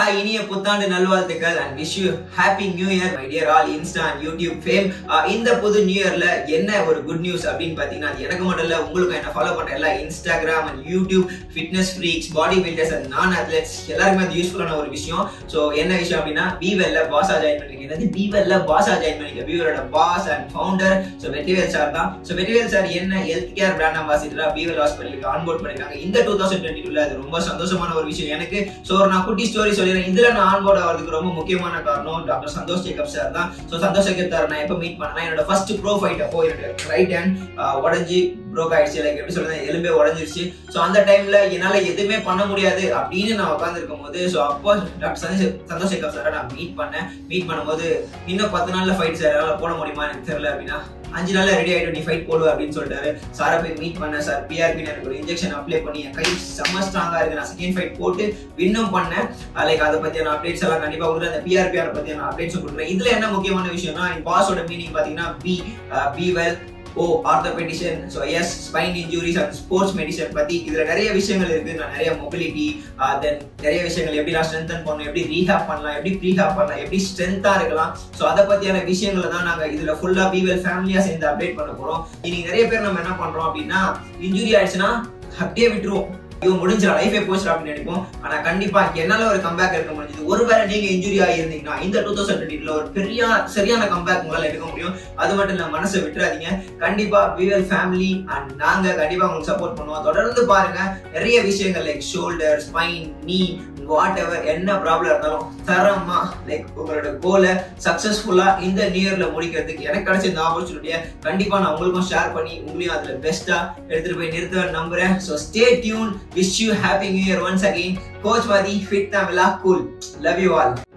இனிய புத்தாண்டு நல்வாழ்த்துக்கள் and wish you happy new year my dear all insta and YouTube fam இந்த புது நியூ இயர்ல என்ன ஒரு குட் நியூஸ் அப்படின்னு பாத்தீங்கன்னா அது எனக்கு மட்டும் இல்ல உங்களுக்கும் என்ன ஃபாலோ பண்ற எல்லா Instagram and YouTube fitness freaks body builders and நான் அத்லெட்ஸ் எல்லாருக்குமே அது யூஸ்ஃபுல்லான ஒரு விஷயம் ஸோ என்ன விஷயம் அப்படின்னா பீவெல்ல பாஸா ஜாயின் பண்ணிருக்கீங்க என்னது பீவெல்ல பாஸா ஜாயின் பண்ணிருக்க பீவரோட boss and founder so Vettrivel sir தான் ஸோ வெற்றிவேல் சார் என்ன ஹெல்த் கேர் பிராண்ட் அம்பாசிடரா பீவல் ஹாஸ்பிட்டலுக்கு ஆன்போர்ட் பண்ணிருக்காங்க இந்த டூ தௌசண்ட் டுவெண்ட்டி டூல அது ரொம்ப சந்தோஷமான ஒரு விஷயம் எனக்கு ஸோ நான் குட்டி ஸ்டோரி சொல்லிடுறேன் இதுல நான் ஆன்போர்ட் ஆகிறதுக்கு ரொம்ப முக்கியமான காரணம் டாக்டர் சந்தோஷ் ஜேக்கப் சார் தான் ஸோ சந்தோஷ் ஜேக்கப் சார் நான் எப்போ மீட் பண்ணேன் என்னோட ஃபர்ஸ்ட் ப்ரோ ஃபைட் அப்போ என்னோட ரைட் ஹேண்ட் உடஞ்சி ப்ரோக் ஆயிடுச்சு லைக் எப்படி சொல்றது எலும்பே உடஞ்சிருச்சு ஸோ அந்த டைம்ல என்னால எதுவுமே பண்ண முடியாது அப்படின்னு நான் உட்கார்ந்து இருக்கும் போது ஸோ அப்போ டாக்டர் சந்தோஷ் சந்தோஷ் ஜேக்கப் சாரை நான் மீட் பண்ணேன் மீட் பண்ணும்போது இன்னும் பத்து நாள்ல ஃபைட் சார் என்னால் போட முடியுமா எனக்கு தெரியல அப்படின்னா அஞ்சு நாள்ல ரெடி ஆயிட்டு நீ ஃபைட் போடுவ அப்படின்னு சொல்லிட்டாரு சாரை போய் மீட் பண்ணேன் சார் பிஆர்பி எனக்கு ஒரு இன்ஜெக்ஷன் அப்ளை பண்ணி என் கை செம்ம ஸ்ட்ராங்கா இருக்கு நான் செகண்ட் ஃபைட் போட்டு வின்னும் பண்ணேன் லைக் அதை பத்தியான அப்டேட்ஸ் எல்லாம் கண்டிப்பா கொடுக்குறேன் அந்த பிஆர்பிஆர் பத்தியான அப்டேட்ஸும் கொடுக்குறேன் இதுல என்ன முக்கியமான விஷயம்னா என் பாஸோட மீனிங் பாத்தீங்கன்னா B B well O orthopedician so S spine injuries and sports medicine பத்தி இதுல நிறைய விஷயங்கள் இருக்கு நான் நிறைய மொபிலிட்டி தென் நிறைய விஷயங்கள் எப்படி நான் ஸ்ட்ரென்தன் பண்ணணும் எப்படி ரீஹாப் பண்ணலாம் எப்படி ப்ரீஹாப் பண்ணலாம் எப்படி ஸ்ட்ரென்த்தா இருக்கலாம் ஸோ அதை பத்தியான விஷயங்களை தான் நாங்க இதுல ஃபுல்லா பிவெல் ஃபேமிலியா சேர்ந்து அப்டேட் பண்ண போறோம் இன்னைக்கு நிறைய பேர் நம்ம என்ன பண்றோம் அப்படின்னா இன்ஜுரி ஆயிடுச்சுன்னா அப்படியே விட்டுருவோம் ஐயோ முடிஞ்சிட லைஃபே போச்சு அப்படின்னு நினைப்போம் ஆனா கண்டிப்பா என்னால ஒரு கம்பேக் எடுக்க முடிஞ்சது ஒருவேளை நீங்க இன்ஜுரி ஆகியிருந்தீங்கன்னா இந்த டூ தௌசண்ட் டுவெண்ட்டில ஒரு பெரிய சரியான கம்பேக் உங்களால எடுக்க முடியும் அது மட்டும் இல்ல மனசை விட்டுறாதீங்க கண்டிப்பா விவல் ஃபேமிலி அண்ட் நாங்க கண்டிப்பா உங்களுக்கு சப்போர்ட் பண்ணுவோம் தொடர்ந்து பாருங்க நிறைய விஷயங்கள் like shoulder spine knee what ever என்ன ப்ராப்ளம் இருந்தாலும் தரமா லைக் உங்களோட கோலை சக்சஸ்ஃபுல்லா இந்த நியூ இயர்ல முடிக்கிறதுக்கு எனக்கு கிடைச்ச இந்த ஆப்பர்ச்சுனிட்டியை கண்டிப்பா நான் உங்களுக்கும் ஷேர் பண்ணி உங்களையும் அதுல பெஸ்டா எடுத்துட்டு போய் நிறுத்துவேன் நம்புறேன் so stay tuned wish you happy new year once again coach வாதி fit Tamizha cool love you all